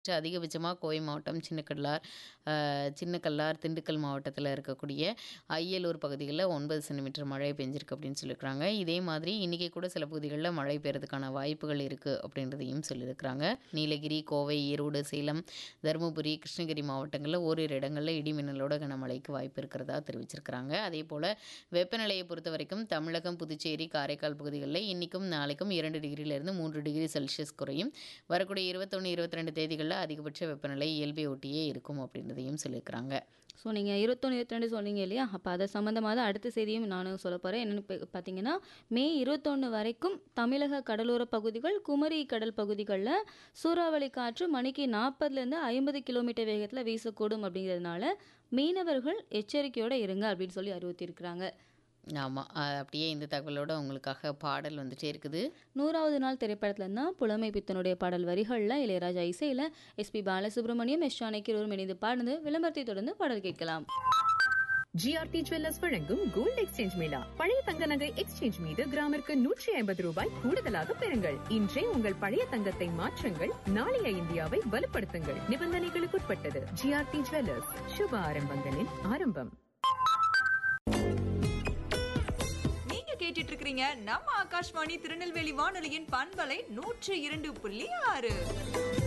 அதிகபட்சமாக கோவை மாவட்டம் சின்னக்கல்லார் சின்னக்கல்லார் திண்டுக்கல் மாவட்டத்தில் இருக்கக்கூடிய அய்யலூர் பகுதிகளில் ஒன்பது சென்டிமீட்டர் மழை பெஞ்சிருக்கு அப்படின்னு சொல்லியிருக்கிறாங்க இதே மாதிரி இன்றைக்கி கூட சில பகுதிகளில் மழை பெய்யறதுக்கான வாய்ப்புகள் இருக்குது அப்படின்றதையும் சொல்லியிருக்கிறாங்க நீலகிரி கோவை ஈரோடு சேலம் தருமபுரி கிருஷ்ணகிரி மாவட்டங்களில் ஓரிரு இடங்களில் இடி மின்னலோட கனமழைக்கு வாய்ப்பு இருக்கிறதா தெரிவிச்சிருக்கிறாங்க அதே போல் வெப்பநிலையை பொறுத்த வரைக்கும் தமிழகம் புதுச்சேரி காரைக்கால் பகுதிகளில் இன்றைக்கும் நாளைக்கும் இரண்டு டிகிரியிலிருந்து மூன்று டிகிரி செல்சியஸ் குறையும் வரக்கூடிய இருபத்தொன்று இருபத்தி ரெண்டு தேதிகளில் அதிகபட்ச வெப்பநிலை இயல்பை ஒட்டியே இருக்கும் அப்படின்றதையும் சொல்லியிருக்கிறாங்க ஸோ நீங்கள் இருபத்தொன்று இருபத்தி ரெண்டு சொன்னீங்க இல்லையா அப்போ அதை சம்மந்தமாக தான் அடுத்த செய்தியும் நானும் சொல்ல போகிறேன் என்னென்னு பா- பார்த்தீங்கன்னா மே இருபத்தொன்று வரைக்கும் தமிழக கடலோர பகுதிகள் குமரி கடல் பகுதிகளில் சூறாவளி காற்று மணிக்கு நாற்பதுலேருந்து ஐம்பது கிலோமீட்டர் வேகத்தில் வீசக்கூடும் அப்படிங்கிறதுனால மீனவர்கள் எச்சரிக்கையோடு இருங்க அப்படின்னு சொல்லி அறிவுறுத்தியிருக்கிறாங்க ஆமாம் அப்படியே இந்த தகவலோட உங்களுக்காக பாடல் வந்துட்டே இருக்குது நூறாவது நாள் திரைப்படத்துல தான் புலமை பித்தனுடைய பாடல் வரிகளில் இளையராஜா இசையில் எஸ்பி பாலசுப்ரமணியம் எஸ் ஜானகி இருவரும் இணைந்து பாடுந்து விளம்பரத்தை தொடர்ந்து பாடல் கேட்கலாம் ஜிஆர்டி ஜுவல்லர்ஸ் வழங்கும் கோல்ட் எக்ஸ்சேஞ்ச் மேளா பழைய தங்க நகை எக்ஸ்சேஞ்ச் மீது கிராமிற்கு நூற்றி ஐம்பது ரூபாய் கூடுதலாக பெறுங்கள் இன்றே உங்கள் பழைய தங்கத்தை மாற்றுங்கள் நாளைய இந்தியாவை வலுப்படுத்துங்கள் நிபந்தனைகளுக்குட்பட்டது ஜிஆர்டி ஜுவல்லர்ஸ் சுப ஆரம்பங்களின் ஆரம்பம் நீங்க கேட்டுட்டு இருக்கிறீங்க நம்ம ஆகாஷ்வாணி திருநெல்வேலி வானொலியின் பண்பலை நூற்று இரண்டு புள்ளி ஆறு